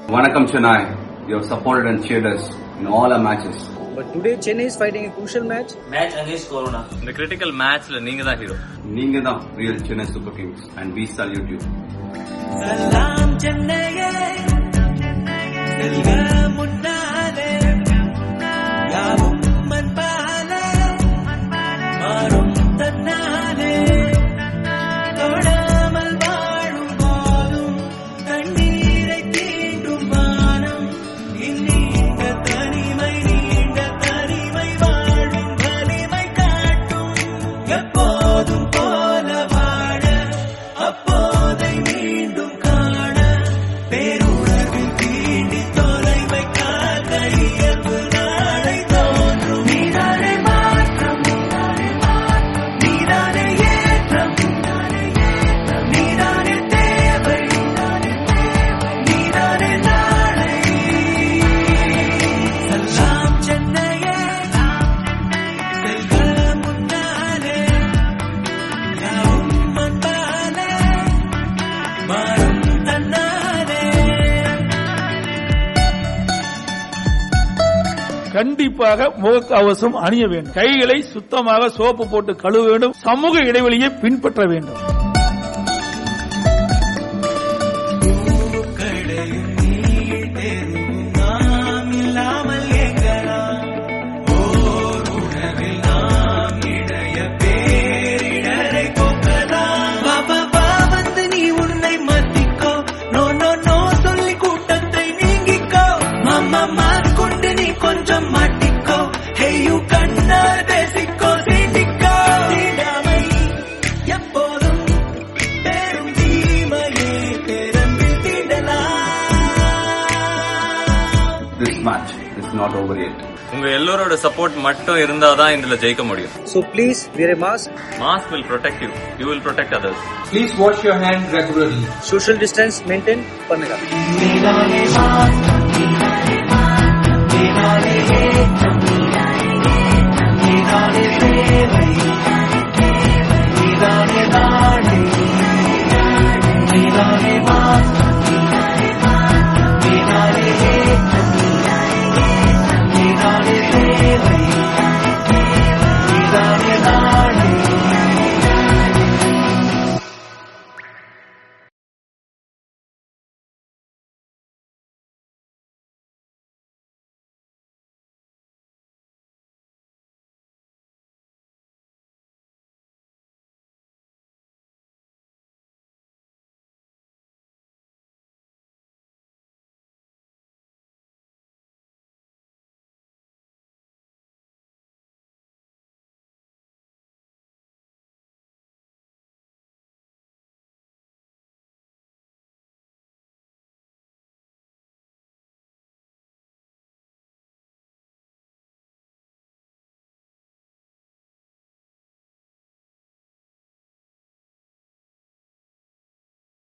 Vanakkam Chennai, you have supported and cheered us in all our matches. But today Chennai is fighting a crucial match. Match against corona இந்த critical மேட்ச்ல நீங்க தான் hero நீங்க தான் real Chennai super kings and we salute you சலாம் சென்னையே செல்க முன்னாலே யாவும் மண்பாலே மாறும் தன்னாலே தொடாமல் வாழும் போதும் தண்ணீரை தீண்டும் வானம் இந்நீண்ட தனிமை நீண்ட தனிமை வாழும் வலிமை காட்டும் எப்போதும் போல வாழ அப்போதை மீண்டும் காண பேருணர்வில் தீண்டி தொலைவை காக்க இயல்பு நாளை தோன்றும் நீதானே மாற்றம் நீதானே ஏற்றம் நீதானே தேவை நீதானே நாளை சலாம் சென்னையே செல்க முன்னாலே யாவும் அன்பாலே மாறும் தன்னாலே கண்டிப்பாக முகக்கவசம் அணிய வேண்டும் கைகளை சுத்தமாக சோப்பு போட்டு கழுவ வேண்டும் சமூக இடைவெளியை பின்பற்ற வேண்டும் கடையும் நீள் தெருவும் நாம் இல்லாமல் எங்கலாம் ஓர் உணவில் நாம் இடைய பேரிடரை போக்கலாம் பாபா பா வந்து நீ உன்னை மாத்திக்கோ நோ நோ நோ சொல்லி கூட்டத்தை நீங்கிக்கோ மாமா மாற்கொண்டு நீ கொஞ்சம் மாட்டிக்கோ ஹேயு கண்ணால் பேசிக்கோ சீண்டிக்கோ தீண்டாமை எப்போதும் பெரும் தீமையே பெரும்பில் தீண்டலாம் This match is not over yet. உங்க எல்லோரோட சப்போர்ட் மட்டும் இருந்தாதான் இதுல ஜெயிக்க முடியும் So please wear a mask, mask will protect you you will protect others Please wash your hands regularly. social distance maintain பண்ணுங்க நீதானே மாற்றம் நீதானே ஏற்றம் நீதானே தேவை நீதானே நாளை நீதானே மாற்றம்